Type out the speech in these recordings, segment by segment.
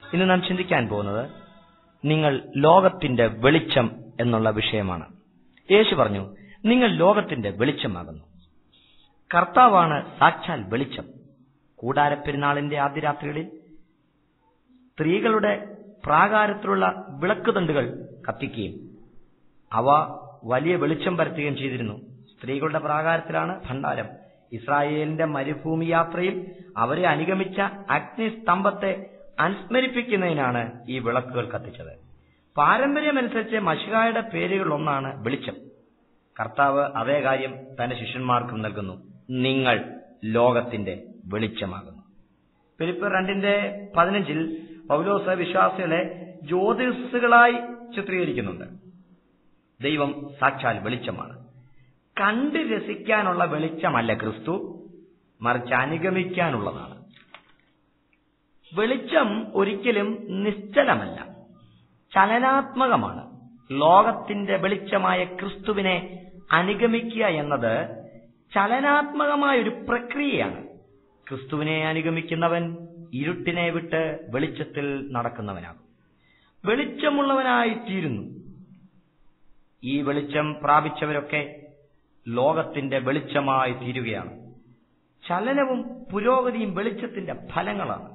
ഇന്ന് നാം ചിന്തിക്കാൻ പോകുന്നത് നിങ്ങൾ ലോകത്തിന്റെ വെളിച്ചം എന്നുള്ള വിഷയമാണ് യേശു പറഞ്ഞു നിങ്ങൾ ലോകത്തിന്റെ വെളിച്ചമാകുന്നു കർത്താവാണ് സാക്ഷാൽ വെളിച്ചം കൂടാരപ്പെരുന്നാളിന്റെ ആദ്യ രാത്രികളിൽ സ്ത്രീകളുടെ പ്രാകാരത്തിലുള്ള വിളക്കുതണ്ടുകൾ കത്തിക്കുകയും അവ വലിയ വെളിച്ചം പരത്തുകയും ചെയ്തിരുന്നു സ്ത്രീകളുടെ പ്രാകാരത്തിലാണ് ഭണ്ഡാരം ഇസ്രായേലിന്റെ മരുഭൂമി യാത്രയിൽ അവരെ അനുഗമിച്ച അഗ്നിസ്തംഭത്തെ അനുസ്മരിപ്പിക്കുന്നതിനാണ് ഈ വിളക്കുകൾ കത്തിച്ചത് പാരമ്പര്യമനുസരിച്ച് മഷികായുടെ പേരുകൾ ഒന്നാണ് വെളിച്ചം കർത്താവ് അതേ കാര്യം തന്റെ ശിഷ്യന്മാർക്കും നൽകുന്നു നിങ്ങൾ ലോകത്തിന്റെ വെളിച്ചമാകുന്നു ഫിലിപ്പ് രണ്ടിന്റെ പതിനഞ്ചിൽ പൗലോസ് വിശ്വാസികളെ ജ്യോതിസുകളായി ചിത്രീകരിക്കുന്നുണ്ട് ദൈവം സാക്ഷാൽ വെളിച്ചമാണ് കണ്ട് രസിക്കാനുള്ള വെളിച്ചമല്ല ക്രിസ്തു മറിച്ച് അനുഗമിക്കാനുള്ളതാണ് വെളിച്ചം ഒരിക്കലും നിശ്ചലമല്ല ചലനാത്മകമാണ് ലോകത്തിന്റെ വെളിച്ചമായ ക്രിസ്തുവിനെ അനുഗമിക്കുക എന്നത് ചലനാത്മകമായ ഒരു പ്രക്രിയയാണ് ക്രിസ്തുവിനെ അനുഗമിക്കുന്നവൻ ഇരുട്ടിനെ വിട്ട് വെളിച്ചത്തിൽ നടക്കുന്നവനാകും വെളിച്ചമുള്ളവനായി തീരുന്നു ഈ വെളിച്ചം പ്രാപിച്ചവരൊക്കെ ലോകത്തിന്റെ വെളിച്ചമായി തീരുകയാണ് ചലനവും പുരോഗതിയും വെളിച്ചത്തിന്റെ ഫലങ്ങളാണ്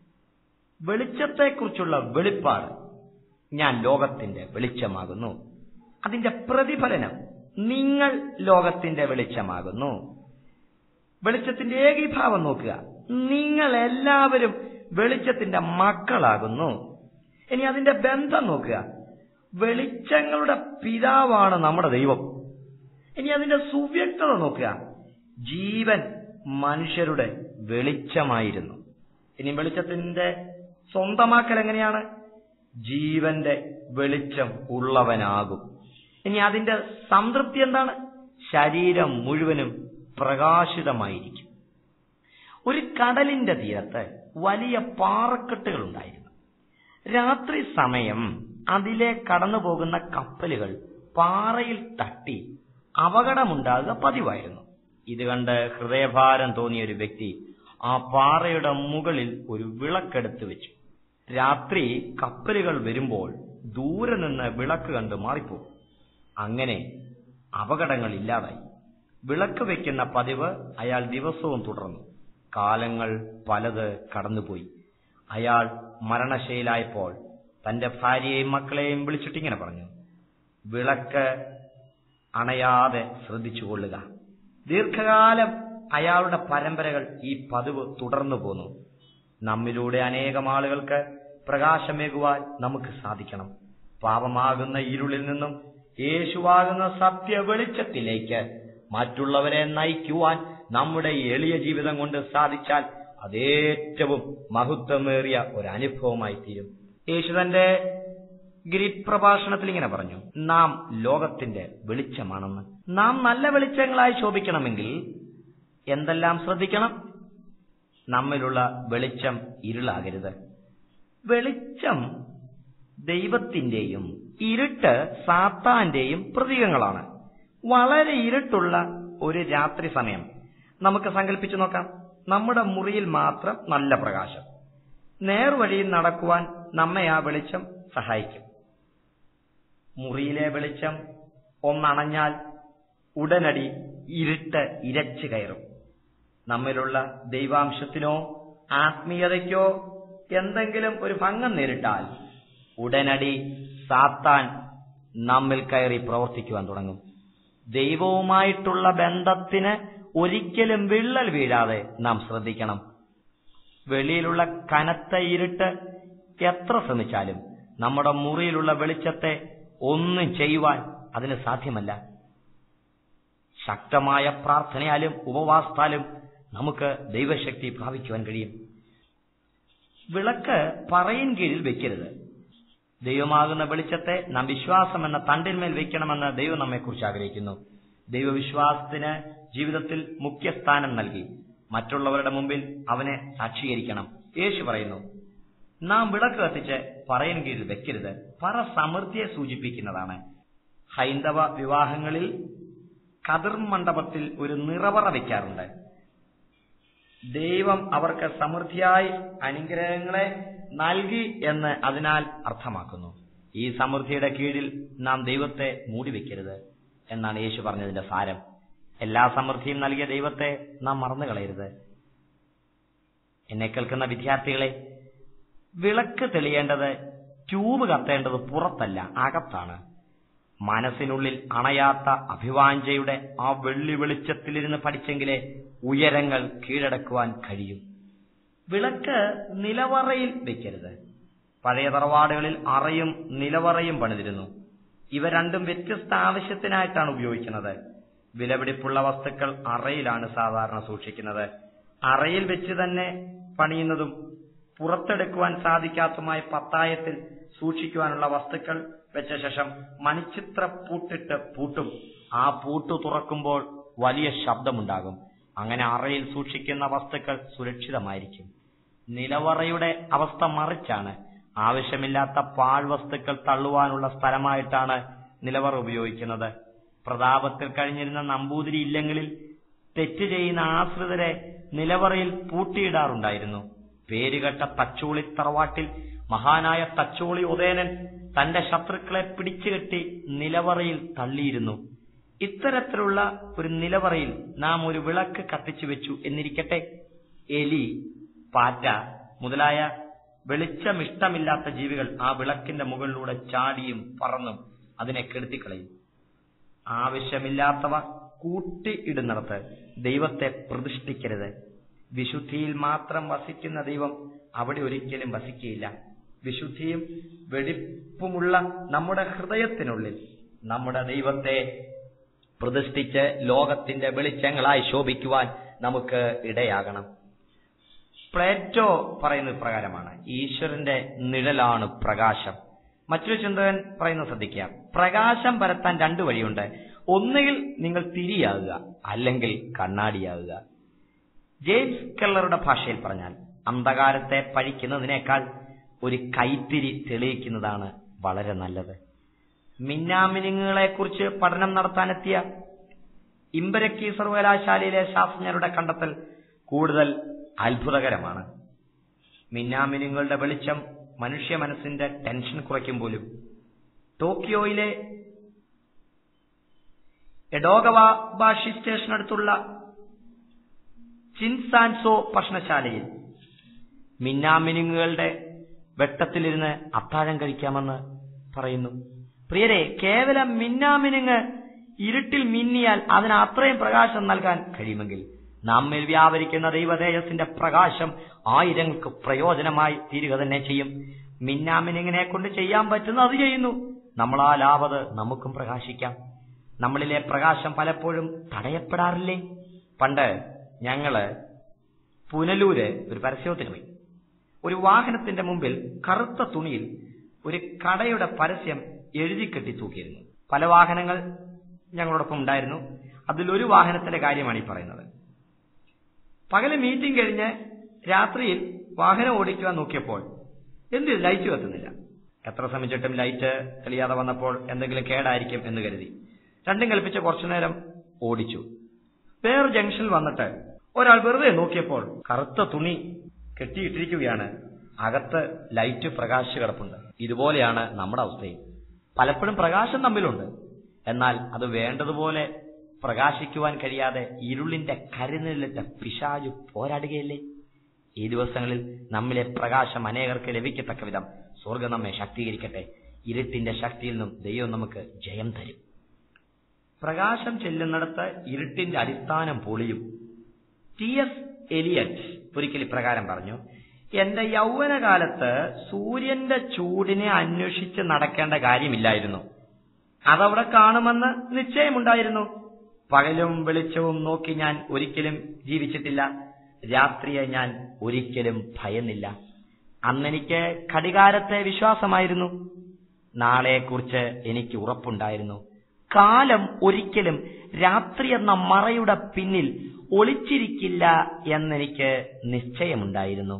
വെളിച്ചത്തെക്കുറിച്ചുള്ള വെളിപ്പാട് ഞാൻ ലോകത്തിന്റെ വെളിച്ചമാകുന്നു അതിന്റെ പ്രതിഫലനം നിങ്ങൾ ലോകത്തിന്റെ വെളിച്ചമാകുന്നു വെളിച്ചത്തിന്റെ ഏകീഭാവം നോക്കുക നിങ്ങൾ എല്ലാവരും വെളിച്ചത്തിന്റെ മക്കളാകുന്നു ഇനി അതിന്റെ ബന്ധം നോക്കുക വെളിച്ചങ്ങളുടെ പിതാവാണ് നമ്മുടെ ദൈവം ഇനി അതിന്റെ സുവ്യക്തത നോക്കുക ജീവൻ മനുഷ്യരുടെ വെളിച്ചമായിരുന്നു ഇനി വെളിച്ചത്തിന്റെ സ്വന്തമാക്കൽ എങ്ങനെയാണ് ജീവന്റെ വെളിച്ചം ഉള്ളവനാകും ഇനി അതിന്റെ സംതൃപ്തി എന്താണ് ശരീരം മുഴുവനും പ്രകാശിതമായിരിക്കും ഒരു കടലിന്റെ തീരത്ത് വലിയ പാറക്കെട്ടുകൾ ഉണ്ടായിരുന്നു രാത്രി സമയം അതിലെ കടന്നു പോകുന്ന കപ്പലുകൾ പാറയിൽ തട്ടി അപകടമുണ്ടാകുക പതിവായിരുന്നു ഇത് കണ്ട് ഹൃദയഭാരം തോന്നിയ ഒരു വ്യക്തി ആ പാറയുടെ മുകളിൽ ഒരു വിളക്കെടുത്ത് വെച്ചു രാത്രി കപ്പലുകൾ വരുമ്പോൾ ദൂരെ നിന്ന് വിളക്ക് കണ്ട് മാറിപ്പോകും അങ്ങനെ അപകടങ്ങൾ ഇല്ലാതായി വിളക്ക് വെക്കുന്ന പതിവ് അയാൾ ദിവസവും തുടർന്നു കാലങ്ങൾ പലത് കടന്നുപോയി അയാൾ മരണശയിലായപ്പോൾ തന്റെ ഭാര്യയെയും മക്കളെയും വിളിച്ചിട്ടിങ്ങനെ പറഞ്ഞു വിളക്ക് അണയാതെ ശ്രദ്ധിച്ചുകൊള്ളുക ദീർഘകാലം അയാളുടെ പരമ്പരകൾ ഈ പതിവ് തുടർന്നു പോന്നു നമ്മിലൂടെ അനേകം ആളുകൾക്ക് പ്രകാശമേകുവാൻ നമുക്ക് സാധിക്കണം പാപമാകുന്ന ഇരുളിൽ നിന്നും യേശുവാകുന്ന സത്യ വെളിച്ചത്തിലേക്ക് മറ്റുള്ളവരെ നയിക്കുവാൻ നമ്മുടെ എളിയ ജീവിതം കൊണ്ട് സാധിച്ചാൽ അതേറ്റവും മഹത്വമേറിയ ഒരു അനുഭവമായി തീരും യേശു തന്റെ ഗിരിപ്രഭാഷണത്തിൽ ഇങ്ങനെ പറഞ്ഞു നാം ലോകത്തിന്റെ വെളിച്ചമാണെന്ന് നാം നല്ല വെളിച്ചങ്ങളായി ശോഭിക്കണമെങ്കിൽ എന്തെല്ലാം ശ്രദ്ധിക്കണം നമ്മിലുള്ള വെളിച്ചം ഇരുളാകരുത് വെളിച്ചം ദൈവത്തിന്റെയും ഇരുട്ട് സാത്താന്റെയും പ്രതീകങ്ങളാണ് വളരെ ഇരുട്ടുള്ള ഒരു രാത്രി സമയം നമുക്ക് സങ്കല്പിച്ചു നോക്കാം നമ്മുടെ മുറിയിൽ മാത്രം നല്ല പ്രകാശം നേർവഴിയിൽ നടക്കുവാൻ നമ്മെ ആ വെളിച്ചം സഹായിക്കും മുറിയിലെ വെളിച്ചം ഒന്നണഞ്ഞാൽ ഉടനടി ഇരുട്ട് ഇരച്ചു കയറും നമ്മിലുള്ള ദൈവാംശത്തിനോ ആത്മീയതയ്ക്കോ എന്തെങ്കിലും ഒരു ഭംഗം നേരിട്ടാൽ ഉടനടി സാത്താൻ നമ്മിൽ കയറി പ്രവർത്തിക്കുവാൻ തുടങ്ങും ദൈവവുമായിട്ടുള്ള ബന്ധത്തിന് ഒരിക്കലും വിള്ളൽ വീഴാതെ നാം ശ്രദ്ധിക്കണം വെളിയിലുള്ള കനത്ത ഇരുട്ട് എത്ര ശ്രമിച്ചാലും നമ്മുടെ മുറിയിലുള്ള വെളിച്ചത്തെ ഒന്നും ചെയ്യുവാൻ അതിന് സാധ്യമല്ല ശക്തമായ പ്രാർത്ഥനയാലും ഉപവാസത്താലും നമുക്ക് ദൈവശക്തി പ്രാപിക്കുവാൻ കഴിയും വിളക്ക് പറയിൻ കീഴിൽ വെക്കരുത് ദൈവമാകുന്ന വെളിച്ചത്തെ നാം വിശ്വാസം എന്ന തണ്ടിന്മേൽ വെക്കണമെന്ന് ദൈവം നമ്മെക്കുറിച്ച് ആഗ്രഹിക്കുന്നു ദൈവവിശ്വാസത്തിന് ജീവിതത്തിൽ മുഖ്യസ്ഥാനം നൽകി മറ്റുള്ളവരുടെ മുമ്പിൽ അവനെ സാക്ഷീകരിക്കണം യേശു പറയുന്നു നാം വിളക്ക് കത്തിച്ച് പറയൻ കീഴിൽ വെക്കരുത് പറ സമൃദ്ധിയെ സൂചിപ്പിക്കുന്നതാണ് ഹൈന്ദവ വിവാഹങ്ങളിൽ കതിർ മണ്ഡപത്തിൽ ഒരു നിറവറ വെക്കാറുണ്ട് ദൈവം അവർക്ക് സമൃദ്ധിയായി അനുഗ്രഹങ്ങളെ നൽകി എന്ന് അതിനാൽ അർത്ഥമാക്കുന്നു ഈ സമൃദ്ധിയുടെ കീഴിൽ നാം ദൈവത്തെ മൂടിവെക്കരുത് എന്നാണ് യേശു പറഞ്ഞതിന്റെ സാരം എല്ലാ സമൃദ്ധിയും നൽകിയ ദൈവത്തെ നാം മറന്നു കളയരുത് എന്നെ കേൾക്കുന്ന വിദ്യാർത്ഥികളെ വിളക്ക് തെളിയേണ്ടത് ട്യൂബ് കത്തേണ്ടത് പുറത്തല്ല അകത്താണ് മനസ്സിനുള്ളിൽ അണയാത്ത അഭിവാഞ്ചയുടെ ആ വെള്ളി വെളിച്ചത്തിലിരുന്ന് പഠിച്ചെങ്കിലേ ഉയരങ്ങൾ കീഴടക്കുവാൻ കഴിയും വിളക്ക് നിലവറയിൽ വെക്കരുത് പഴയ തറവാടുകളിൽ അറയും നിലവറയും പണിതിരുന്നു ഇവ രണ്ടും വ്യത്യസ്ത ആവശ്യത്തിനായിട്ടാണ് ഉപയോഗിക്കുന്നത് വിലപിടിപ്പുള്ള വസ്തുക്കൾ അറയിലാണ് സാധാരണ സൂക്ഷിക്കുന്നത് അറയിൽ വെച്ച് തന്നെ പണിയുന്നതും പുറത്തെടുക്കുവാൻ സാധിക്കാത്തതുമായ പത്തായത്തിൽ സൂക്ഷിക്കുവാനുള്ള വസ്തുക്കൾ വെച്ച ശേഷം മണിച്ചിത്ര പൂട്ടിട്ട് പൂട്ടും ആ പൂട്ട് തുറക്കുമ്പോൾ വലിയ ശബ്ദമുണ്ടാകും അങ്ങനെ അറയിൽ സൂക്ഷിക്കുന്ന വസ്തുക്കൾ സുരക്ഷിതമായിരിക്കും നിലവറയുടെ അവസ്ഥ മറിച്ചാണ് ആവശ്യമില്ലാത്ത പാഴ്വസ്തുക്കൾ തള്ളുവാനുള്ള സ്ഥലമായിട്ടാണ് നിലവറ ഉപയോഗിക്കുന്നത് പ്രതാപത്തിൽ കഴിഞ്ഞിരുന്ന നമ്പൂതിരി ഇല്ലങ്ങളിൽ തെറ്റ് ചെയ്യുന്ന ആശ്രിതരെ നിലവറയിൽ പൂട്ടിയിടാറുണ്ടായിരുന്നു പേരുകെട്ട തച്ചോളി തറവാട്ടിൽ മഹാനായ തച്ചോളി ഉദയനൻ തന്റെ ശത്രുക്കളെ പിടിച്ചുകെട്ടി നിലവറയിൽ തള്ളിയിരുന്നു ഇത്തരത്തിലുള്ള ഒരു നിലവറയിൽ നാം ഒരു വിളക്ക് കത്തിച്ചു വെച്ചു എന്നിരിക്കട്ടെ എലി പാറ്റ മുതലായ വെളിച്ചമിഷ്ടമില്ലാത്ത ജീവികൾ ആ വിളക്കിന്റെ മുകളിലൂടെ ചാടിയും പറന്നും അതിനെ കെടുത്തിക്കളയും ആവശ്യമില്ലാത്തവ കൂട്ടിയിടുന്നിടത്ത് ദൈവത്തെ പ്രതിഷ്ഠിക്കരുത് വിശുദ്ധിയിൽ മാത്രം വസിക്കുന്ന ദൈവം അവിടെ ഒരിക്കലും വസിക്കുകയില്ല വിശുദ്ധിയും വെടിപ്പുമുള്ള നമ്മുടെ ഹൃദയത്തിനുള്ളിൽ നമ്മുടെ ദൈവത്തെ പ്രതിഷ്ഠിച്ച് ലോകത്തിന്റെ വെളിച്ചങ്ങളായി ശോഭിക്കുവാൻ നമുക്ക് ഇടയാകണം പ്ലേറ്റോ പറയുന്ന പ്രകാരമാണ് ഈശ്വരന്റെ നിഴലാണ് പ്രകാശം മറ്റൊരു ചിന്തകൻ പറയുന്നത് ശ്രദ്ധിക്കുക പ്രകാശം പരത്താൻ രണ്ടു വഴിയുണ്ട് ഒന്നുകിൽ നിങ്ങൾ തിരിയാകുക അല്ലെങ്കിൽ കണ്ണാടിയാകുക ജെയിംസ് കെല്ലറുടെ ഭാഷയിൽ പറഞ്ഞാൽ അന്ധകാരത്തെ പഴിക്കുന്നതിനേക്കാൾ ഒരു കൈത്തിരി തെളിയിക്കുന്നതാണ് വളരെ നല്ലത് മിന്നാമിനുങ്ങളെ കുറിച്ച് പഠനം നടത്താനെത്തിയ ഇമ്പരക്കി സർവകലാശാലയിലെ ശാസ്ത്രജ്ഞരുടെ കണ്ടെത്തൽ കൂടുതൽ അത്ഭുതകരമാണ് മിന്നാമിനുങ്ങളുടെ വെളിച്ചം മനുഷ്യ മനസ്സിന്റെ ടെൻഷൻ കുറയ്ക്കും പോലും ടോക്കിയോയിലെ എഡോഗവാബാഷി സ്റ്റേഷനടുത്തുള്ള ചിൻസാൻസോ ഭക്ഷണശാലയിൽ മിന്നാമിനുങ്ങളുടെ വെട്ടത്തിലിരുന്ന് അത്താഴം കഴിക്കാമെന്ന് പറയുന്നു പ്രിയരെ കേവലം മിന്നാമിനുങ്ങ് ഇരുട്ടിൽ മിന്നിയാൽ അതിന് അത്രയും പ്രകാശം നൽകാൻ കഴിയുമെങ്കിൽ നമ്മിൽ വ്യാപരിക്കുന്ന ദൈവതേജസിന്റെ പ്രകാശം ആയിരങ്ങൾക്ക് പ്രയോജനമായി തീരുക തന്നെ ചെയ്യും മിന്നാമിനിങ്ങിനെ കൊണ്ട് ചെയ്യാൻ പറ്റുന്ന അത് ചെയ്യുന്നു നമ്മളാലാവത് നമുക്കും പ്രകാശിക്കാം നമ്മളിലെ പ്രകാശം പലപ്പോഴും തടയപ്പെടാറില്ലേ പണ്ട് ഞങ്ങള് പുനലൂര് ഒരു പരസ്യത്തിന് പോയി ഒരു വാഹനത്തിന്റെ മുമ്പിൽ കറുത്ത തുണിയിൽ ഒരു കടയുടെ പരസ്യം എഴുതി കെട്ടി തൂക്കിയിരുന്നു പല വാഹനങ്ങൾ ഞങ്ങളോടൊപ്പം ഉണ്ടായിരുന്നു അതിലൊരു വാഹനത്തിന്റെ കാര്യമാണ് ഈ പറയുന്നത് പകല് മീറ്റിംഗ് കഴിഞ്ഞ് രാത്രിയിൽ വാഹനം ഓടിക്കുവാൻ നോക്കിയപ്പോൾ എന്ത് ലൈറ്റ് കത്തുന്നില്ല എത്ര ശ്രമിച്ചിട്ടും ലൈറ്റ് തെളിയാതെ വന്നപ്പോൾ എന്തെങ്കിലും കേടായിരിക്കും എന്ന് കരുതി രണ്ടും കൽപ്പിച്ച് കുറച്ചു നേരം ഓടിച്ചു വേറെ ജംഗ്ഷനിൽ വന്നിട്ട് ഒരാൾ വെറുതെ നോക്കിയപ്പോൾ കറുത്ത തുണി കെട്ടിയിട്ടിരിക്കുകയാണ് അകത്ത് ലൈറ്റ് പ്രകാശിച്ച് കിടപ്പുണ്ട് ഇതുപോലെയാണ് നമ്മുടെ അവസ്ഥയും പലപ്പോഴും പ്രകാശം തമ്മിലുണ്ട് എന്നാൽ അത് വേണ്ടതുപോലെ പ്രകാശിക്കുവാൻ കഴിയാതെ ഇരുളിന്റെ കരുനിലിട്ട പിശാജു പോരാടുകയല്ലേ ഈ ദിവസങ്ങളിൽ നമ്മിലെ പ്രകാശം അനേകർക്ക് ലഭിക്കത്തക്ക വിധം സ്വർഗം നമ്മെ ശക്തീകരിക്കട്ടെ ഇരുട്ടിന്റെ ശക്തിയിൽ നിന്നും ദൈവം നമുക്ക് ജയം തരും പ്രകാശം ചെല്ലുന്നിടത്ത് ഇരുട്ടിന്റെ അടിസ്ഥാനം പൊളിയും ടി എസ് എലിയറ്റ് ഒരിക്കൽ ഇപ്രകാരം പറഞ്ഞു എന്റെ യൗവനകാലത്ത് സൂര്യന്റെ ചൂടിനെ അന്വേഷിച്ച് നടക്കേണ്ട കാര്യമില്ലായിരുന്നു അതവിടെ കാണുമെന്ന് നിശ്ചയമുണ്ടായിരുന്നു പകലും വെളിച്ചവും നോക്കി ഞാൻ ഒരിക്കലും ജീവിച്ചിട്ടില്ല രാത്രിയെ ഞാൻ ഒരിക്കലും ഭയന്നില്ല അന്നെനിക്ക് ഘടികാരത്തെ വിശ്വാസമായിരുന്നു നാളെക്കുറിച്ച് എനിക്ക് ഉറപ്പുണ്ടായിരുന്നു കാലം ഒരിക്കലും രാത്രി എന്ന മറയുടെ പിന്നിൽ ഒളിച്ചിരിക്കില്ല എന്നെനിക്ക് നിശ്ചയമുണ്ടായിരുന്നു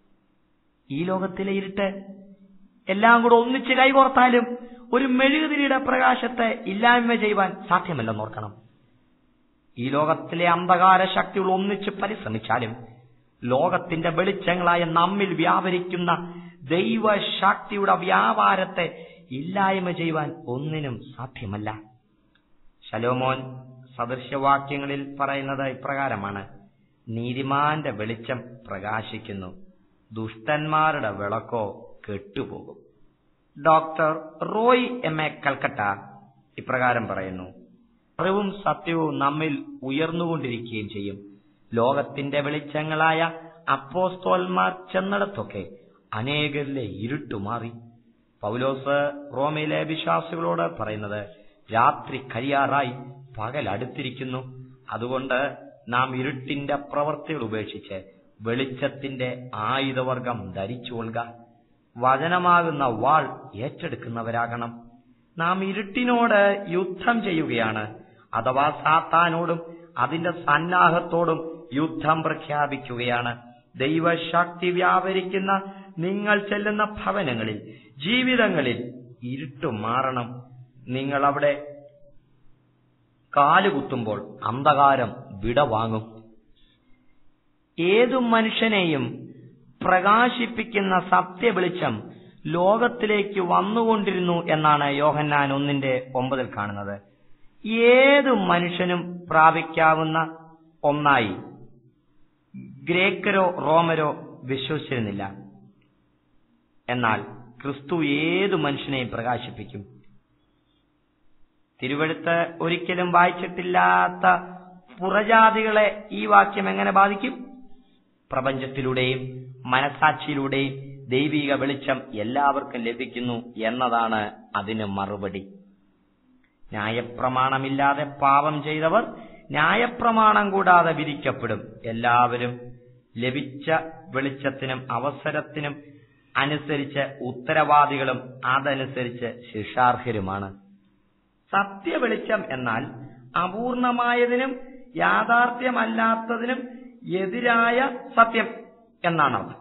ഈ ലോകത്തിലെ ഇരുട്ട് എല്ലാം കൂടെ ഒന്നിച്ച് കൈകോർത്താലും ഒരു മെഴുകുതിരിയുടെ പ്രകാശത്തെ ഇല്ലായ്മ ചെയ്യുവാൻ സാധ്യമല്ലെന്നോർക്കണം ഈ ലോകത്തിലെ അന്ധകാര ശക്തികൾ ഒന്നിച്ച് പരിശ്രമിച്ചാലും ലോകത്തിന്റെ വെളിച്ചങ്ങളായ നമ്മിൽ വ്യാപരിക്കുന്ന ദൈവശക്തിയുടെ വ്യാപാരത്തെ ഇല്ലായ്മ ചെയ്യുവാൻ ഒന്നിനും സാധ്യമല്ല ശലോമോൻ സദൃശവാക്യങ്ങളിൽ പറയുന്നത് ഇപ്രകാരമാണ് നീതിമാന്റെ വെളിച്ചം പ്രകാശിക്കുന്നു ദുഷ്ടന്മാരുടെ വിളക്കോ കെട്ടുപോകും doctor Roy M A Calcutta ഇപ്രകാരം പറയുന്നു അറിവും സത്യവും നമ്മിൽ ഉയർന്നുകൊണ്ടിരിക്കുകയും ചെയ്യും ലോകത്തിന്റെ വെളിച്ചങ്ങളായ അപ്പോസ്തോൽമാർ ചെന്നിടത്തൊക്കെ അനേകരിലെ ഇരുട്ടുമാറി പൗലോസ് റോമയിലെ വിശ്വാസികളോട് പറയുന്നത് രാത്രി കഴിയാറായി പകൽ അടുത്തിരിക്കുന്നു അതുകൊണ്ട് നാം ഇരുട്ടിന്റെ പ്രവൃത്തികൾ ഉപേക്ഷിച്ച് വെളിച്ചത്തിന്റെ ആയുധവർഗം ധരിച്ചുകൊള്ളുക വചനമാകുന്ന വാൾ ഏറ്റെടുക്കുന്നവരാകണം നാം ഇരുട്ടിനോട് യുദ്ധം ചെയ്യുകയാണ് അഥവാ സാത്താനോടും അതിന്റെ സന്നാഹത്തോടും യുദ്ധം പ്രഖ്യാപിക്കുകയാണ് ദൈവശക്തി വ്യാപരിക്കുന്ന നിങ്ങൾ ചെല്ലുന്ന ഭവനങ്ങളിൽ ജീവിതങ്ങളിൽ ഇരുട്ട് മാറണം നിങ്ങൾ അവിടെ കാലുകുത്തുമ്പോൾ അന്ധകാരം വിടവാങ്ങും ഏതു മനുഷ്യനെയും പ്രകാശിപ്പിക്കുന്ന സത്യവെളിച്ചം ലോകത്തിലേക്ക് വന്നുകൊണ്ടിരുന്നു എന്നാണ് യോഹന്നാൻ ഒന്നിന്റെ ഒമ്പതിൽ കാണുന്നത് ഏതു മനുഷ്യനും പ്രാപിക്കാവുന്ന ഒന്നായി ഗ്രേക്കരോ റോമരോ വിശ്വസിച്ചിരുന്നില്ല എന്നാൽ ക്രിസ്തു ഏതു മനുഷ്യനെയും പ്രകാശിപ്പിക്കും തിരുവഴുത്ത് ഒരിക്കലും വായിച്ചിട്ടില്ലാത്ത പുറജാതികളെ ഈ വാക്യം എങ്ങനെ ബാധിക്കും പ്രപഞ്ചത്തിലൂടെയും മനസാക്ഷിയിലൂടെയും ദൈവിക വെളിച്ചം എല്ലാവർക്കും ലഭിക്കുന്നു എന്നതാണ് അതിന് മറുപടി ന്യായപ്രമാണമില്ലാതെ പാപം ചെയ്തവർ ന്യായപ്രമാണം കൂടാതെ വിധിക്കപ്പെടും എല്ലാവരും ലഭിച്ച വെളിച്ചത്തിനും അവസരത്തിനും അനുസരിച്ച് ഉത്തരവാദികളും അതനുസരിച്ച് ശിക്ഷാർഹരുമാണ് സത്യവെളിച്ചം എന്നാൽ അപൂർണമായതിനും യാഥാർത്ഥ്യമല്ലാത്തതിനും എതിരായ സത്യം എന്നാണ് അർത്ഥം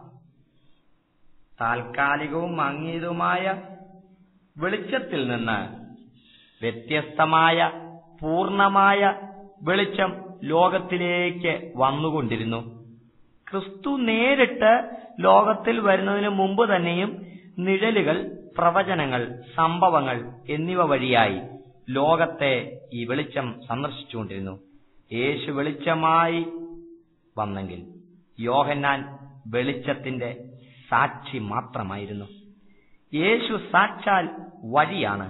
താൽക്കാലികവും മങ്ങിയതുമായ വെളിച്ചത്തിൽ നിന്ന് വ്യത്യസ്തമായ പൂർണമായ വെളിച്ചം ലോകത്തിലേക്ക് വന്നുകൊണ്ടിരുന്നു ക്രിസ്തു നേരിട്ട് ലോകത്തിൽ വരുന്നതിന് മുമ്പ് തന്നെയും നിഴലുകൾ പ്രവചനങ്ങൾ സംഭവങ്ങൾ എന്നിവ വഴിയായി ലോകത്തെ ഈ വെളിച്ചം സന്ദർശിച്ചുകൊണ്ടിരുന്നു യേശു വെളിച്ചമായി വന്നെങ്കിൽ യോഹന്നാൻ വെളിച്ചത്തിന്റെ സാക്ഷി മാത്രമായിരുന്നു യേശു സാക്ഷാൽ വഴിയാണ്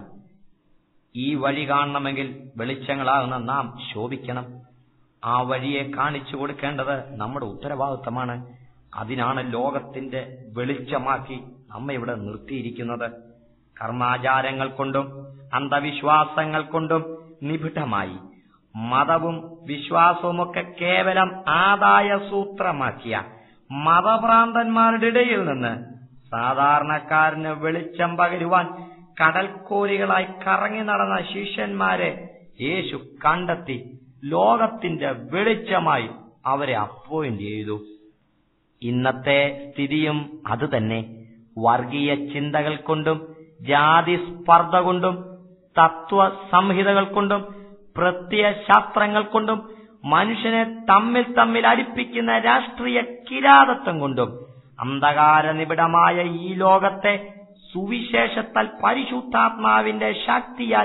ഈ വഴി കാണണമെങ്കിൽ വെളിച്ചങ്ങളാകുന്ന നാം ശോഭിക്കണം ആ വഴിയെ കാണിച്ചു കൊടുക്കേണ്ടത് നമ്മുടെ ഉത്തരവാദിത്തമാണ് അതിനാണ് ലോകത്തിന്റെ വെളിച്ചമാക്കി നമ്മെ ഇവിടെ നിർത്തിയിരിക്കുന്നത് കർമാചാരങ്ങൾ കൊണ്ടും അന്ധവിശ്വാസങ്ങൾ കൊണ്ടും നിബിഡമായി മതവും വിശ്വാസവുമൊക്കെ കേവലം ആദായ സൂത്രമാക്കിയ മതഭ്രാന്തന്മാരുടെ ഇടയിൽ നിന്ന് സാധാരണക്കാരന് വെളിച്ചം പകരുവാൻ കടൽക്കോരികളായി കറങ്ങി നടന്ന ശിഷ്യന്മാരെ യേശു കണ്ടെത്തി ലോകത്തിന്റെ വെളിച്ചമായി അവരെ അപ്പോയിന്റ് ചെയ്തു ഇന്നത്തെ സ്ഥിതിയും അതുതന്നെ വർഗീയ ചിന്തകൾ കൊണ്ടും ജാതി സ്പർദ്ധ കൊണ്ടും തത്വ സംഹിതകൾ കൊണ്ടും പ്രത്യയശാസ്ത്രങ്ങൾ കൊണ്ടും മനുഷ്യനെ തമ്മിൽ തമ്മിൽ അടുപ്പിക്കുന്ന രാഷ്ട്രീയ കിരാതത്വം കൊണ്ടും അന്ധകാര നിബിഡമായ ഈ ലോകത്തെ സുവിശേഷത്താൽ പരിശുദ്ധാത്മാവിന്റെ ശക്തിയാൽ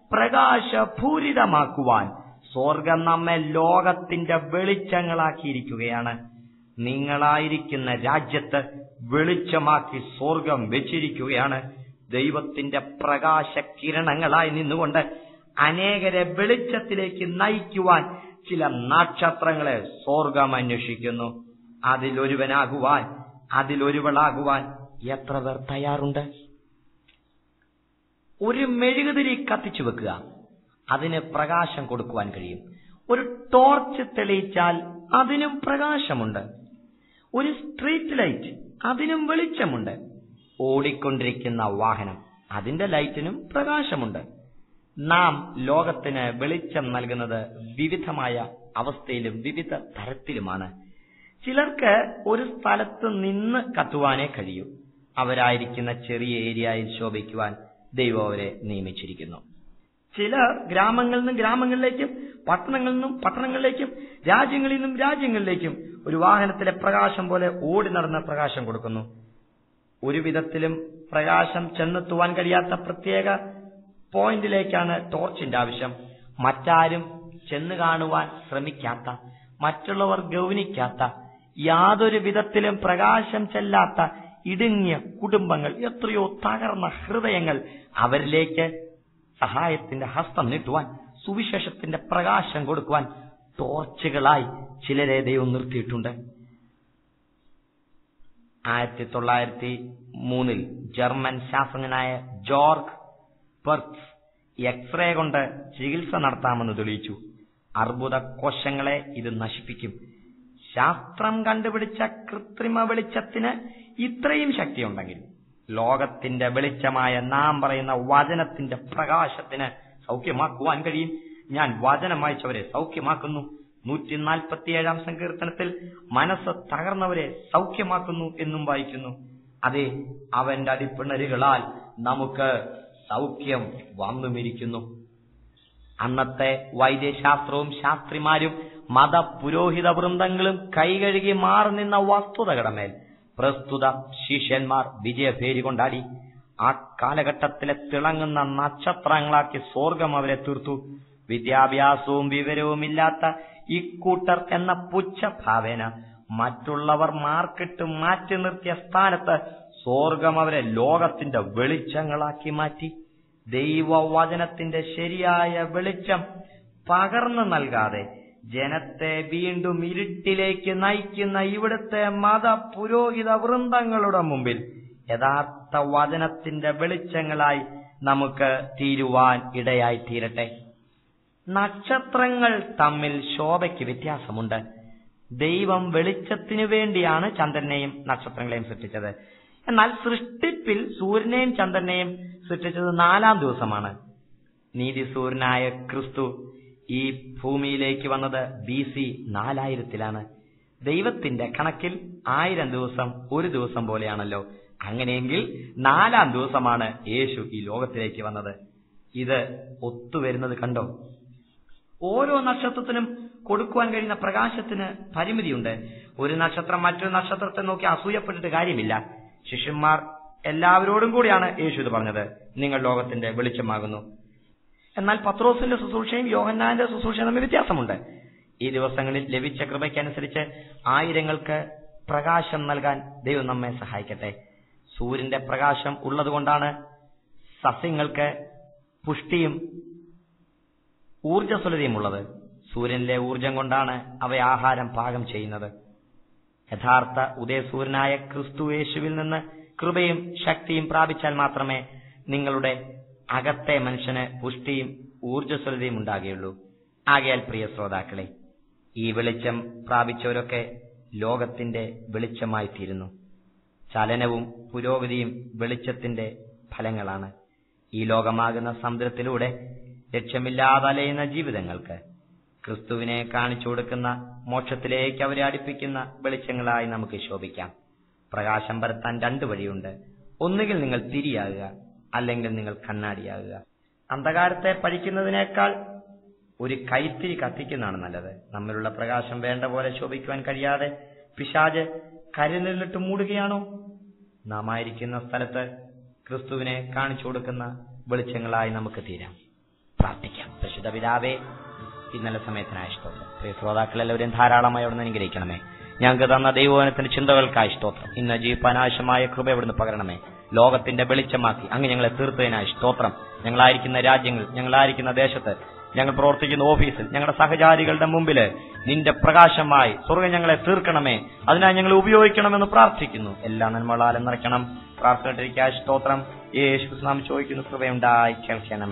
പ്രകാശപൂരിതമാക്കുവാൻ സ്വർഗം നമ്മെ ലോകത്തിന്റെ വെളിച്ചങ്ങളാക്കിയിരിക്കുകയാണ് നിങ്ങളായിരിക്കുന്ന രാജ്യത്ത് വെളിച്ചമാക്കി സ്വർഗം വെച്ചിരിക്കുകയാണ് ദൈവത്തിന്റെ പ്രകാശ കിരണങ്ങളായി നിന്നുകൊണ്ട് അനേകരെ വെളിച്ചത്തിലേക്ക് നയിക്കുവാൻ ചില നക്ഷത്രങ്ങളെ സ്വർഗം അന്വേഷിക്കുന്നു അതിലൊരുവനാകുവാൻ അതിലൊരുവളാകുവാൻ എത്ര പേർ തയ്യാറുണ്ട് ഒരു മെഴുകുതിരി കത്തിച്ചു വെക്കുക അതിന് പ്രകാശം കൊടുക്കുവാൻ കഴിയും ഒരു ടോർച്ച് തെളിയിച്ചാൽ അതിനും പ്രകാശമുണ്ട് ഒരു സ്ട്രീറ്റ് ലൈറ്റ് അതിനും വെളിച്ചമുണ്ട് ഓടിക്കൊണ്ടിരിക്കുന്ന വാഹനം അതിന്റെ ലൈറ്റിനും പ്രകാശമുണ്ട് നാം ലോകത്തിന് വെളിച്ചം നൽകുന്നത് വിവിധമായ അവസ്ഥയിലും വിവിധ തരത്തിലുമാണ് ചിലർക്ക് ഒരു സ്ഥലത്ത് നിന്ന് കത്തുവാനേ കഴിയൂ അവരായിരിക്കുന്ന ചെറിയ ഏരിയയിൽ ശോഭിക്കുവാൻ ദൈവം അവരെ നിയമിച്ചിരിക്കുന്നു ചിലർ ഗ്രാമങ്ങളിൽ നിന്ന് ഗ്രാമങ്ങളിലേക്കും പട്ടണങ്ങളിൽ നിന്നും പട്ടണങ്ങളിലേക്കും രാജ്യങ്ങളിൽ നിന്നും രാജ്യങ്ങളിലേക്കും ഒരു വാഹനത്തിലെ പ്രകാശം പോലെ ഓടി നടന്ന പ്രകാശം കൊടുക്കുന്നു ഒരു വിധത്തിലും പ്രകാശം ചെന്നെത്തുവാൻ കഴിയാത്ത പ്രത്യേക പോയിന്റിലേക്കാണ് ടോർച്ചിന്റെ ആവശ്യം മറ്റാരും ചെന്ന് കാണുവാൻ ശ്രമിക്കാത്ത മറ്റുള്ളവർ ഗൗനിക്കാത്ത യാതൊരു വിധത്തിലും പ്രകാശം ചെല്ലാത്ത ഇടുങ്ങിയ കുടുംബങ്ങൾ എത്രയോ തകർന്ന ഹൃദയങ്ങൾ അവരിലേക്ക് സഹായത്തിന്റെ ഹസ്തം നീട്ടുവാൻ സുവിശേഷത്തിന്റെ പ്രകാശം കൊടുക്കുവാൻ ടോർച്ചുകളായി ചിലരെ ദൈവം നിർത്തിയിട്ടുണ്ട് ആയിരത്തി തൊള്ളായിരത്തി മൂന്നിൽ ജർമ്മൻ ശാസ്ത്രജ്ഞനായ ജോർഗ് പെർത്ത് എക്സ്റേ കൊണ്ട് ചികിത്സ നടത്താമെന്ന് തെളിയിച്ചു അർബുദ കോശങ്ങളെ ഇത് നശിപ്പിക്കും ശാസ്ത്രം കണ്ടുപിടിച്ച കൃത്രിമ വെളിച്ചത്തിന് ഇത്രയും ശക്തിയുണ്ടെങ്കിൽ ലോകത്തിന്റെ വെളിച്ചമായ നാം പറയുന്ന വചനത്തിന്റെ പ്രകാശത്തിന് സൗഖ്യമാക്കുവാൻ കഴിയും ഞാൻ വചനം വായിച്ചവരെ സൗഖ്യമാക്കുന്നു നൂറ്റി നാൽപ്പത്തിയേഴാം സങ്കീർത്തനത്തിൽ മനസ്സ് തകർന്നവരെ സൗഖ്യമാക്കുന്നു എന്നും വായിക്കുന്നു അതെ അവന്റെ അടിപ്പിണരുകളാൽ നമുക്ക് സൗഖ്യം വന്നുമിരിക്കുന്നു അന്നത്തെ വൈദ്യശാസ്ത്രവും ശാസ്ത്രിമാരും മത പുരോഹിത വൃന്ദങ്ങളും കൈകഴുകി മാറി നിന്ന വസ്തുതകളുടെ മേൽ പ്രസ്തുത ശിഷ്യന്മാർ വിജയഭേരി കൊണ്ടാടി ആ കാലഘട്ടത്തിലെ തിളങ്ങുന്ന നക്ഷത്രങ്ങളാക്കി സ്വർഗം അവരെ തീർത്തു വിദ്യാഭ്യാസവും വിവരവുമില്ലാത്ത ഇക്കൂട്ടർ എന്ന പുച്ഛഭാവേന മറ്റുള്ളവർ മാർക്കിട്ട് മാറ്റി നിർത്തിയ സ്ഥാനത്ത് സ്വർഗം അവരെ ലോകത്തിന്റെ വെളിച്ചങ്ങളാക്കി മാറ്റി ദൈവവചനത്തിന്റെ ശരിയായ വെളിച്ചം പകർന്നു നൽകാതെ ജനത്തെ വീണ്ടും ഇരുട്ടിലേക്ക് നയിക്കുന്ന ഇവിടുത്തെ മത പുരോഹിത വൃന്ദങ്ങളുടെ മുമ്പിൽ യഥാർത്ഥ വചനത്തിന്റെ വെളിച്ചങ്ങളായി നമുക്ക് തീരുവാൻ ഇടയായി തീരട്ടെ നക്ഷത്രങ്ങൾ തമ്മിൽ ശോഭയ്ക്ക് വ്യത്യാസമുണ്ട് ദൈവം വെളിച്ചത്തിനു വേണ്ടിയാണ് ചന്ദ്രനെയും നക്ഷത്രങ്ങളെയും സൃഷ്ടിച്ചത് എന്നാൽ സൃഷ്ടിപ്പിൽ സൂര്യനെയും ചന്ദ്രനെയും സൃഷ്ടിച്ചത് നാലാം ദിവസമാണ് നീതിസൂര്യനായ ക്രിസ്തു ഈ ഭൂമിയിലേക്ക് വന്നത് ബി സി നാലായിരത്തിലാണ് ദൈവത്തിന്റെ കണക്കിൽ ആയിരം ദിവസം ഒരു ദിവസം പോലെയാണല്ലോ അങ്ങനെയെങ്കിൽ നാലാം ദിവസമാണ് യേശു ഈ ലോകത്തിലേക്ക് വന്നത് ഇത് ഒത്തുവരുന്നത് കണ്ടോ ഓരോ നക്ഷത്രത്തിനും കൊടുക്കുവാൻ കഴിയുന്ന പ്രകാശത്തിന് പരിമിതിയുണ്ട് ഒരു നക്ഷത്രം മറ്റൊരു നക്ഷത്രത്തെ നോക്കി അസൂയപ്പെട്ടിട്ട് കാര്യമില്ല ശിഷ്യന്മാർ എല്ലാവരോടും കൂടിയാണ് യേശു ഇത് പറഞ്ഞത് നിങ്ങൾ ലോകത്തിന്റെ വെളിച്ചമാകുന്നു എന്നാൽ പത്രോസിന്റെ ശുശ്രൂഷയും യോഹന്നാന്റെ ശുശ്രൂഷയും തമ്മിൽ വ്യത്യാസമുണ്ട് ഈ ദിവസങ്ങളിൽ ലഭിച്ച കൃപയ്ക്കനുസരിച്ച് ആയിരങ്ങൾക്ക് പ്രകാശം നൽകാൻ ദൈവം നമ്മെ സഹായിക്കട്ടെ സൂര്യന്റെ പ്രകാശം ഉള്ളതുകൊണ്ടാണ് സസ്യങ്ങൾക്ക് പുഷ്ടിയും ഊർജ്ജസ്വലതയും ഉള്ളത് സൂര്യനിലെ ഊർജം കൊണ്ടാണ് അവ ആഹാരം പാകം ചെയ്യുന്നത് യഥാർത്ഥ ഉദയസൂര്യനായ ക്രിസ്തു യേശുവിൽ നിന്ന് കൃപയും ശക്തിയും പ്രാപിച്ചാൽ മാത്രമേ നിങ്ങളുടെ അകത്തെ മനുഷ്യന് പുഷ്ടിയും ഊർജ്ജസ്വലതയും ഉണ്ടാകുകയുള്ളൂ ആകയാൽ പ്രിയ ശ്രോതാക്കളെ ഈ വെളിച്ചം പ്രാപിച്ചവരൊക്കെ ലോകത്തിന്റെ വെളിച്ചമായി തീരുന്നു ചലനവും പുരോഗതിയും വെളിച്ചത്തിന്റെ ഫലങ്ങളാണ് ഈ ലോകമാകുന്ന സമുദ്രത്തിലൂടെ ലക്ഷ്യമില്ലാതെ അലയുന്ന ജീവിതങ്ങൾക്ക് ക്രിസ്തുവിനെ കാണിച്ചു കൊടുക്കുന്ന മോക്ഷത്തിലേക്ക് അവരെ അടുപ്പിക്കുന്ന വെളിച്ചങ്ങളായി നമുക്ക് ശോഭിക്കാം പ്രകാശം പരത്താൻ രണ്ടു വഴിയുണ്ട് ഒന്നുകിൽ നിങ്ങൾ തിരിയാകുക അല്ലെങ്കിൽ നിങ്ങൾ കണ്ണാടിയാകുക അന്ധകാരത്തെ പഠിക്കുന്നതിനേക്കാൾ ഒരു കൈത്തിരി കത്തിക്കുന്നതാണ് നല്ലത് നമ്മിലുള്ള പ്രകാശം വേണ്ട പോലെ ശോഭിക്കുവാൻ കഴിയാതെ പിശാജ് കരുനിലിട്ട് മൂടുകയാണോ നാം ആയിരിക്കുന്ന സ്ഥലത്ത് ക്രിസ്തുവിനെ കാണിച്ചു കൊടുക്കുന്ന വെളിച്ചങ്ങളായി നമുക്ക് തീരാം പ്രാർത്ഥിക്കാം പരിശുദ്ധ പിതാവേ ഇന്നലെ സമയത്തിനായ സ്തോത്രം പ്രിയ ശ്രോതാക്കൾ എല്ലാവരും ധാരാളമായി അവിടുന്ന് അനുഗ്രഹിക്കണമേ ഞങ്ങൾക്ക് തന്ന ദൈവവനത്തിന്റെ ചിന്തകൾക്കായി സ്തോത്രം ഇന്ന് ജീവനാവശ്യമായ കൃപ ഇവിടുന്ന് പകരണമേ ലോകത്തിന്റെ വെളിച്ചമാക്കി അങ്ങ് ഞങ്ങളെ തീർത്തതിനായി സ്തോത്രം ഞങ്ങളായിരിക്കുന്ന രാജ്യങ്ങൾ ഞങ്ങളായിരിക്കുന്ന ദേശത്ത് ഞങ്ങൾ പ്രവർത്തിക്കുന്ന ഓഫീസിൽ ഞങ്ങളുടെ സഹചാരികളുടെ മുമ്പിൽ നിന്റെ പ്രകാശമായി സ്വർഗം ഞങ്ങളെ തീർക്കണമേ അതിനായി ഞങ്ങൾ ഉപയോഗിക്കണമെന്ന് പ്രാർത്ഥിക്കുന്നു എല്ലാ നന്മകളാലും നിറയ്ക്കണം പ്രാർത്ഥനയിട്ടിരിക്കാൻ സ്തോത്രം യേശു നാം ചോദിക്കുന്നു കൃപയുണ്ടായി കേൾക്കണം